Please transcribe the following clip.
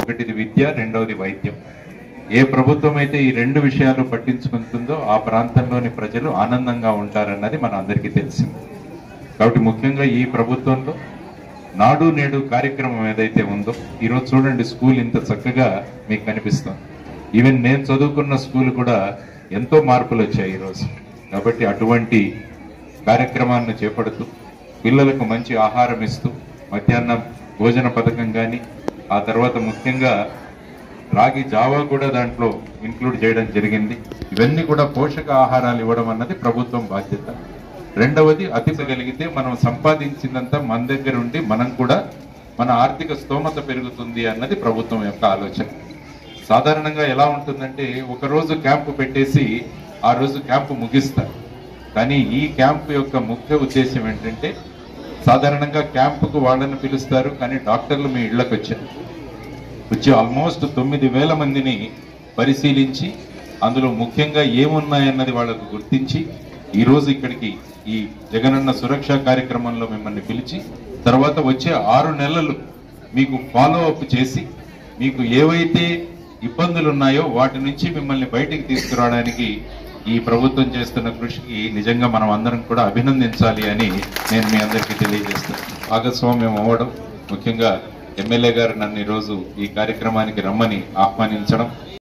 ఒకటిది విద్య రెండవది వైద్యం ఏ ప్రభుత్వం అయితే ఈ రెండు విషయాలు పట్టించుకుంటుందో ఆ ప్రాంతంలోని ప్రజలు ఆనందంగా ఉంటారన్నది మన అందరికీ తెలిసింది కాబట్టి ముఖ్యంగా ఈ ప్రభుత్వంలో నాడు నేడు కార్యక్రమం ఏదైతే ఉందో ఈరోజు చూడండి స్కూల్ ఇంత చక్కగా మీకు కనిపిస్తుంది ఈవెన్ నేను చదువుకున్న స్కూల్ కూడా ఎంతో మార్పులు వచ్చాయి ఈరోజు కాబట్టి అటువంటి కార్యక్రమాన్ని చేపడుతూ పిల్లలకు మంచి ఆహారం ఇస్తూ మధ్యాహ్నం భోజన పథకం కానీ ఆ తర్వాత ముఖ్యంగా రాగి జావా కూడా దాంట్లో ఇంక్లూడ్ చేయడం జరిగింది ఇవన్నీ కూడా పోషక ఆహారాలు ఇవ్వడం అన్నది ప్రభుత్వం బాధ్యత రెండవది అతిపగలిగితే మనం సంపాదించిందంతా మన దగ్గర ఉండి మనం కూడా మన ఆర్థిక స్తోమత పెరుగుతుంది అన్నది ప్రభుత్వం యొక్క ఆలోచన సాధారణంగా ఎలా ఉంటుందంటే ఒక రోజు క్యాంపు పెట్టేసి ఆ రోజు క్యాంపు ముగిస్తారు కానీ ఈ క్యాంపు యొక్క ముఖ్య ఉద్దేశం ఏంటంటే సాధారణంగా క్యాంపుకు వాళ్ళని పిలుస్తారు కానీ డాక్టర్లు మీ ఇళ్లకు వచ్చారు వచ్చి ఆల్మోస్ట్ తొమ్మిది వేల మందిని పరిశీలించి అందులో ముఖ్యంగా ఏమున్నాయన్నది వాళ్ళకు గుర్తించి ఈ రోజు ఇక్కడికి ఈ జగనన్న సురక్ష కార్యక్రమంలో మిమ్మల్ని పిలిచి తర్వాత వచ్చే ఆరు నెలలు మీకు ఫాలో అప్ చేసి మీకు ఏవైతే ఇబ్బందులు ఉన్నాయో వాటి నుంచి మిమ్మల్ని బయటికి తీసుకురావడానికి ఈ ప్రభుత్వం చేస్తున్న కృషికి నిజంగా మనం అందరం కూడా అభినందించాలి అని నేను మీ అందరికీ తెలియజేస్తాను భాగస్వామ్యం అవ్వడం ముఖ్యంగా ఎమ్మెల్యే గారు నన్ను ఈరోజు ఈ కార్యక్రమానికి రమ్మని ఆహ్వానించడం